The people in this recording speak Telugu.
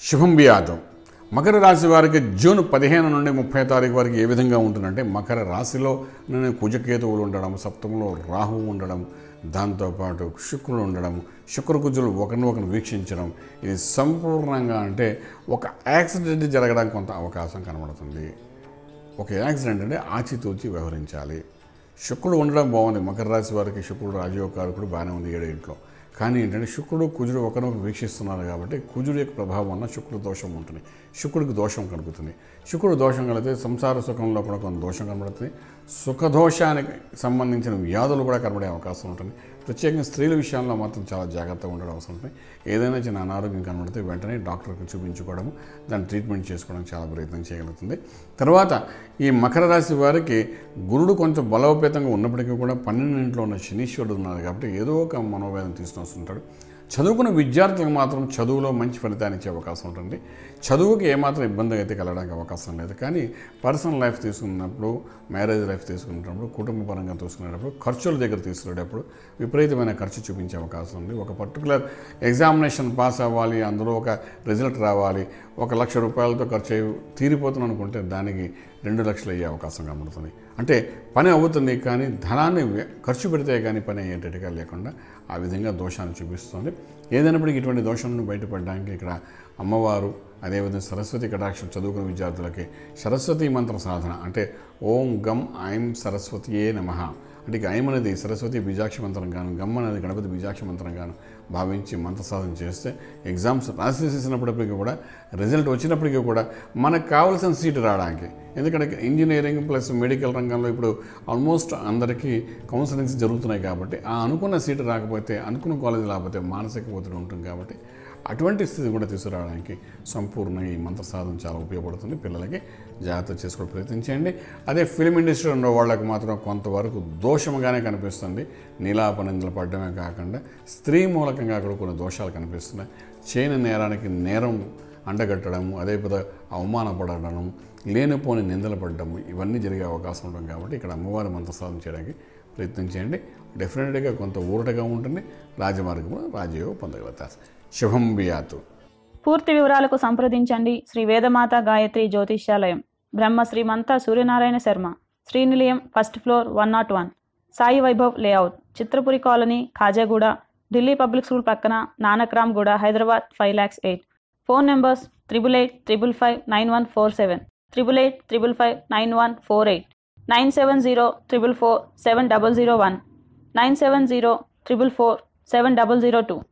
శుభం బియాతం మకర రాశి వారికి జూన్ పదిహేను నుండి ముప్పై తారీఖు వరకు ఏ విధంగా ఉంటుందంటే మకర రాశిలో కుజకేతువులు ఉండడం సప్తమంలో రాహువు ఉండడం దాంతోపాటు శుక్రుడు ఉండడం శుక్రకుజులు ఒకరినొకరు వీక్షించడం ఇది సంపూర్ణంగా అంటే ఒక యాక్సిడెంట్ జరగడానికి కొంత అవకాశం కనబడుతుంది ఒక యాక్సిడెంట్ అంటే ఆచితూచి వ్యవహరించాలి శుక్రుడు ఉండడం బాగుంది మకర రాశి వారికి శుక్రుడు రాజయోగకారకుడు బాగానే ఉంది ఏడు ఇంట్లో కానీ ఏంటంటే శుక్రుడు కుజుడు ఒకరినొకరు వీక్షిస్తున్నారు కాబట్టి కుజుడు యొక్క ప్రభావం వల్ల శుక్రుడు దోషం ఉంటుంది శుక్రుడికి దోషం కలుగుతుంది శుక్రుడు దోషం కలిగితే సంసార సుఖంలో కూడా కొంత దోషం కనబడుతుంది సుఖదోషానికి సంబంధించిన వ్యాధులు కూడా కనబడే అవకాశం ఉంటుంది ప్రత్యేకంగా స్త్రీల విషయాల్లో మాత్రం చాలా జాగ్రత్తగా ఉండడం అవసరం ఉంటుంది ఏదైనా చిన్న అనారోగ్యం కనబడితే వెంటనే డాక్టర్కి చూపించుకోవడం దాన్ని ట్రీట్మెంట్ చేసుకోవడం చాలా ప్రయత్నం చేయగలుగుతుంది తర్వాత ఈ మకర రాశి వారికి గురుడు కొంచెం బలోపేతంగా ఉన్నప్పటికీ కూడా పన్నెండింట్లో ఉన్న శనీశ్వరుడు ఉన్నారు కాబట్టి ఏదో ఒక మనోవేదన తీసుకుని వస్తుంటాడు చదువుకున్న విద్యార్థులకు మాత్రం చదువులో మంచి ఫలితాన్ని ఇచ్చే అవకాశం ఉంటుంది చదువుకి ఏమాత్రం ఇబ్బంది అయితే కలగడానికి అవకాశం లేదు కానీ పర్సనల్ లైఫ్ తీసుకున్నప్పుడు మ్యారేజ్ లైఫ్ తీసుకునేటప్పుడు కుటుంబ పరంగా తీసుకునేటప్పుడు ఖర్చుల దగ్గర తీసుకునేటప్పుడు విపరీతమైన ఖర్చు చూపించే అవకాశం ఉంది ఒక పర్టికులర్ ఎగ్జామినేషన్ పాస్ అవ్వాలి అందులో ఒక రిజల్ట్ రావాలి ఒక లక్ష రూపాయలతో ఖర్చు అయ్యి తీరిపోతుంది అనుకుంటే దానికి రెండు లక్షలు అయ్యే అవకాశం కనబడుతుంది అంటే పని అవుతుంది కానీ ధనాన్ని వ్య- ఖర్చు పెడితే కానీ పని అయ్యేటట్టుగా లేకుండా ఆ విధంగా దోషాన్ని చూపిస్తుంది ఏదైనప్పటికీ ఇటువంటి దోషం నుండి బయటపడడానికి ఇక్కడ అమ్మవారు అదేవిధంగా సరస్వతి కటాక్షం చదువుకున్న విద్యార్థులకి సరస్వతి మంత్ర సాధన అంటే ఓం గం ఐం సరస్వతియే నమః అంటే ఇక ఐం అనేది సరస్వతి బీజాక్ష మంత్రం గాను గమ్ అనేది గణపతి బీజాక్ష మంత్రం గాను భావించి మంత్ర సాధన చేస్తే ఎగ్జామ్స్ రాసేసినప్పటికీ కూడా రిజల్ట్ వచ్చినప్పటికీ కూడా మనకు కావాల్సిన సీటు రావడానికి ఎందుకంటే ఇంజనీరింగ్ ప్లస్ మెడికల్ రంగంలో ఇప్పుడు ఆల్మోస్ట్ అందరికీ కౌన్సిలింగ్స్ జరుగుతున్నాయి కాబట్టి ఆ అనుకున్న సీటు రాకపోతే అనుకున్న కాలేజీ రాకపోతే మానసిక ఒత్తిడి ఉంటుంది కాబట్టి అటువంటి స్థితి కూడా తీసుకురావడానికి సంపూర్ణ ఈ మంత్ర సాధన చాలా ఉపయోగపడుతుంది పిల్లలకి జాగ్రత్త చేసుకోవడం ప్రయత్నించండి అదే ఫిలిం ఇండస్ట్రీ ఉన్న వాళ్ళకి మాత్రం కొంతవరకు దోషముగానే కనిపిస్తుంది నీలాపనిందలు పడడమే కాకుండా స్త్రీ మూలకంగా కూడా కొన్ని దోషాలు కనిపిస్తున్నాయి చేయని నేరానికి నేరం అండగట్టడం అదే విధ అవమానపడడం లేనిపోని నిందలు పడడం ఇవన్నీ జరిగే అవకాశం ఉంటుంది కాబట్టి ఇక్కడ అమ్మవారి మంత్ర సాధన చేయడానికి ప్రయత్నం చేయండి డెఫినెట్గా కొంత ఊరటగా ఉంటుంది రాజమార్గంలో రాజయోగం పొందగలుగుతారు శుభం బియాతు పూర్తి వివరాలకు సంప్రదించండి Shri Vedamata Gayatri Jyotishyalayam Brahma Srimantha Suryanarayana Sharma Srinilayam first floor one nought one Sai Vaibhav layout Chitrapuri colony Khajaguda Delhi public school పక్కన Nanakramguda Hyderabad five lakhs eight phone numbers triple eight triple five nine one four seven triple eight triple five nine one four eight nine seven zero triple four seven double zero one nine seven zero triple four seven double zero two